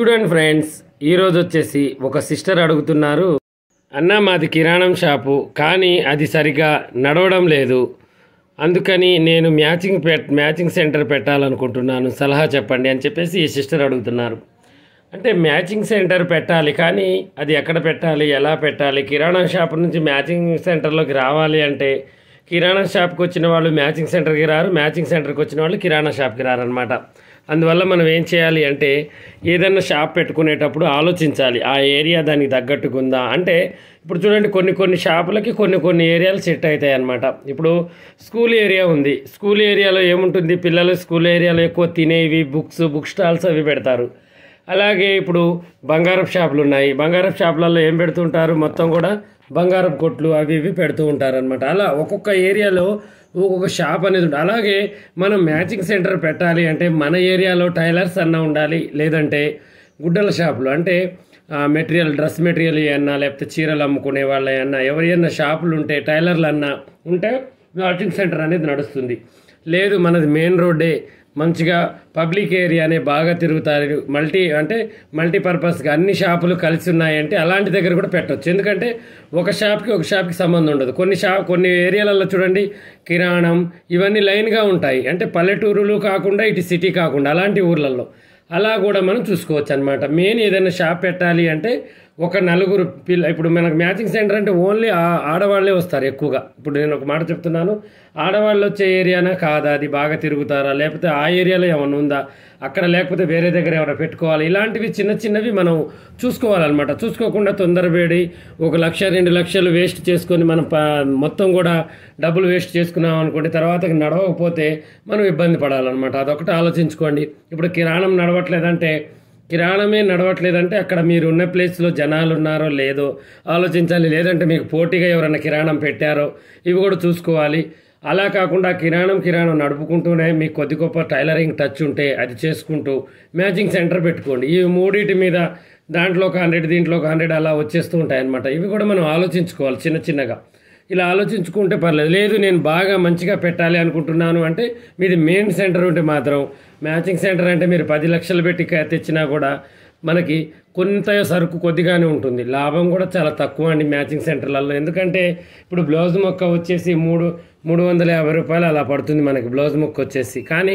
చూడండి ఫ్రెండ్స్ ఈరోజు వచ్చేసి ఒక సిస్టర్ అడుగుతున్నారు అన్న మాది కిరాణం షాపు కానీ అది సరిగా నడవడం లేదు అందుకని నేను మ్యాచింగ్ పెట్ మ్యాచింగ్ సెంటర్ పెట్టాలనుకుంటున్నాను సలహా చెప్పండి అని చెప్పేసి ఈ సిస్టర్ అడుగుతున్నారు అంటే మ్యాచింగ్ సెంటర్ పెట్టాలి కానీ అది ఎక్కడ పెట్టాలి ఎలా పెట్టాలి కిరాణా షాప్ నుంచి మ్యాచింగ్ సెంటర్లోకి రావాలి అంటే కిరాణా షాప్కి వచ్చిన వాళ్ళు మ్యాచింగ్ సెంటర్కి రారు మ్యాచింగ్ సెంటర్కి వచ్చిన వాళ్ళు కిరాణా షాప్కి రారనమాట అందువల్ల మనం ఏం చేయాలి అంటే ఏదైనా షాప్ పెట్టుకునేటప్పుడు ఆలోచించాలి ఆ ఏరియా దానికి తగ్గట్టుగా ఉందా అంటే ఇప్పుడు చూడండి కొన్ని కొన్ని షాపులకి కొన్ని కొన్ని ఏరియాలు సెట్ అవుతాయి అన్నమాట ఇప్పుడు స్కూల్ ఏరియా ఉంది స్కూల్ ఏరియాలో ఏముంటుంది పిల్లలు స్కూల్ ఏరియాలో ఎక్కువ తినేవి బుక్స్ బుక్ స్టాల్స్ అవి పెడతారు అలాగే ఇప్పుడు బంగారపు షాపులు ఉన్నాయి బంగారపు షాపులలో ఏం పెడుతుంటారు మొత్తం కూడా బంగారపు కొట్లు అవి ఇవి పెడుతూ ఉంటారు అనమాట అలా ఒక్కొక్క ఏరియాలో ఒక్కొక్క షాప్ అనేది ఉంటుంది అలాగే మనం మ్యాచింగ్ సెంటర్ పెట్టాలి అంటే మన ఏరియాలో టైలర్స్ అన్న ఉండాలి లేదంటే గుడ్డల షాపులు అంటే మెటీరియల్ డ్రెస్ మెటీరియల్ అన్నా లేకపోతే చీరలు అమ్ముకునే వాళ్ళ అన్నా ఎవరైనా షాపులు ఉంటే టైలర్లు అన్నా ఉంటే మ్యాచింగ్ సెంటర్ అనేది నడుస్తుంది లేదు మనది మెయిన్ రోడ్డే మంచిగా పబ్లిక్ ఏరియానే బాగా తిరుగుతారు మల్టీ అంటే మల్టీపర్పస్గా అన్ని షాపులు కలిసి ఉన్నాయంటే అలాంటి దగ్గర కూడా పెట్టవచ్చు ఎందుకంటే ఒక షాప్కి ఒక షాప్కి సంబంధం ఉండదు కొన్ని షాప్ కొన్ని ఏరియాలలో చూడండి కిరాణం ఇవన్నీ లైన్గా ఉంటాయి అంటే పల్లెటూరులు కాకుండా ఇటు సిటీ కాకుండా అలాంటి ఊర్లలో అలా కూడా మనం చూసుకోవచ్చు అనమాట మెయిన్ ఏదైనా షాప్ పెట్టాలి అంటే ఒక నలుగురు పిల్ల ఇప్పుడు మనకు మ్యాచింగ్ సెంటర్ అంటే ఓన్లీ ఆ- ఆడవాళ్ళే వస్తారు ఎక్కువగా ఇప్పుడు నేను ఒక మాట చెప్తున్నాను ఆడవాళ్ళు వచ్చే ఏరియానా కాదా అది బాగా తిరుగుతారా లేకపోతే ఆ ఏరియాలో ఏమైనా ఉందా అక్కడ లేకపోతే వేరే దగ్గర ఏమైనా పెట్టుకోవాలి ఇలాంటివి చిన్న చిన్నవి మనం చూసుకోవాలన్నమాట చూసుకోకుండా తొందరపడి ఒక లక్ష రెండు లక్షలు వేస్ట్ చేసుకొని మనం ప- మొత్తం కూడా డబ్బులు వేస్ట్ చేసుకున్నాం అనుకోండి తర్వాత నడవకపోతే మనం ఇబ్బంది పడాలన్నమాట అదొకటి ఆలోచించుకోండి ఇప్పుడు కిరాణం నడవట్లేదంటే కిరాణమే నడవట్లేదంటే అక్కడ మీరు ఉన్న ప్లేస్లో జనాలు ఉన్నారో లేదో ఆలోచించాలి లేదంటే మీకు పోటీగా ఎవరైనా కిరాణం పెట్టారో ఇవి కూడా చూసుకోవాలి అలా కాకుండా కిరాణం కిరాణం నడుపుకుంటూనే మీకు కొద్ది గొప్ప టైలరింగ్ టచ్ ఉంటే అది చేసుకుంటూ మ్యాచింగ్ సెంటర్ పెట్టుకోండి ఈ మూడింటి మీద దాంట్లో ఒక హండ్రెడ్ దీంట్లో ఒక హండ్రెడ్ అలా వచ్చేస్తూ ఉంటాయి అన్నమాట ఇవి కూడా మనం ఆలోచించుకోవాలి చిన్న చిన్నగా ఇలా ఆలోచించుకుంటే పర్లేదు లేదు నేను బాగా మంచిగా పెట్టాలి అనుకుంటున్నాను అంటే మీది మెయిన్ సెంటర్ ఉంటే మాత్రం మ్యాచింగ్ సెంటర్ అంటే మీరు పది లక్షలు పెట్టి క- తెచ్చినా కూడా మనకి కొంత సరుకు కొద్దిగానే ఉంటుంది లాభం కూడా చాలా తక్కువ అండి మ్యాచింగ్ సెంటర్లలో ఎందుకంటే ఇప్పుడు బ్లౌజ్ మొక్క వచ్చేసి మూడు మూడు వందల యాభై రూపాయలు అలా పడుతుంది మనకి బ్లౌజ్ మొక్క వచ్చేసి కానీ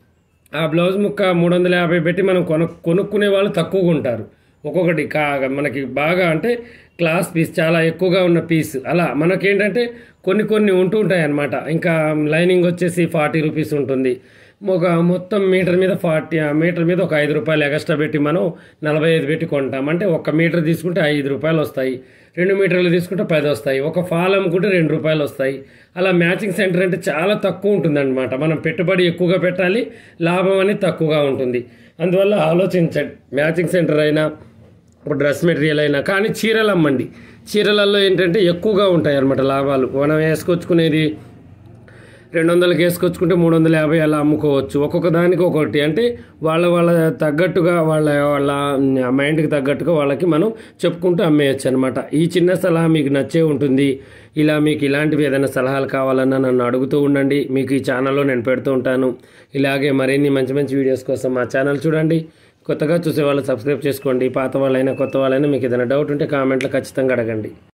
ఆ బ్లౌజ్ ముక్క మూడు వందల యాభై పెట్టి మనం కొను కొనుక్కునే వాళ్ళు తక్కువగా ఉంటారు ఒక్కొక్కటి కా మనకి బాగా అంటే క్లాస్ పీస్ చాలా ఎక్కువగా ఉన్న పీస్ అలా మనకేంటంటే కొన్ని కొన్ని ఉంటూ ఉంటాయి అన్నమాట ఇంకా లైనింగ్ వచ్చేసి ఫార్టీ రూపీస్ ఉంటుంది ఒక మొత్తం మీటర్ మీద ఫార్టీ మీటర్ మీద ఒక ఐదు రూపాయలు ఎక్స్ట్రా పెట్టి మనం నలభై ఐదు పెట్టి కొంటాం అంటే ఒక మీటర్ తీసుకుంటే ఐదు రూపాయలు వస్తాయి రెండు మీటర్లు తీసుకుంటే పది వస్తాయి ఒక ఫాల్ అమ్ముకుంటే రెండు రూపాయలు వస్తాయి అలా మ్యాచింగ్ సెంటర్ అంటే చాలా తక్కువ ఉంటుందన్నమాట మనం పెట్టుబడి ఎక్కువగా పెట్టాలి లాభం అనేది తక్కువగా ఉంటుంది అందువల్ల ఆలోచించండి మ్యాచింగ్ సెంటర్ అయినా ఇప్పుడు డ్రెస్ మెటీరియల్ అయినా కానీ చీరలు అమ్మండి చీరలలో ఏంటంటే ఎక్కువగా ఉంటాయి అన్నమాట లాభాలు మనం వేసుకొచ్చుకునేది రెండు వందలకి వేసుకొచ్చుకుంటే మూడు వందల యాభై అలా అమ్ముకోవచ్చు ఒక్కొక్క దానికి ఒక్కొక్కటి అంటే వాళ్ళ వాళ్ళ తగ్గట్టుగా వాళ్ళ వాళ్ళ మైండ్కి తగ్గట్టుగా వాళ్ళకి మనం చెప్పుకుంటూ అమ్మేయచ్చు అనమాట ఈ చిన్న సలహా మీకు నచ్చే ఉంటుంది ఇలా మీకు ఇలాంటివి ఏదైనా సలహాలు కావాలన్నా నన్ను అడుగుతూ ఉండండి మీకు ఈ ఛానల్లో నేను పెడుతూ ఉంటాను ఇలాగే మరిన్ని మంచి మంచి వీడియోస్ కోసం మా ఛానల్ చూడండి కొత్తగా చూసే వాళ్ళు సబ్స్క్రైబ్ చేసుకోండి పాత వాళ్ళైనా కొత్త వాళ్ళైనా మీకు ఏదైనా డౌట్ ఉంటే కామెంట్లో ఖచ్చితంగా అడగండి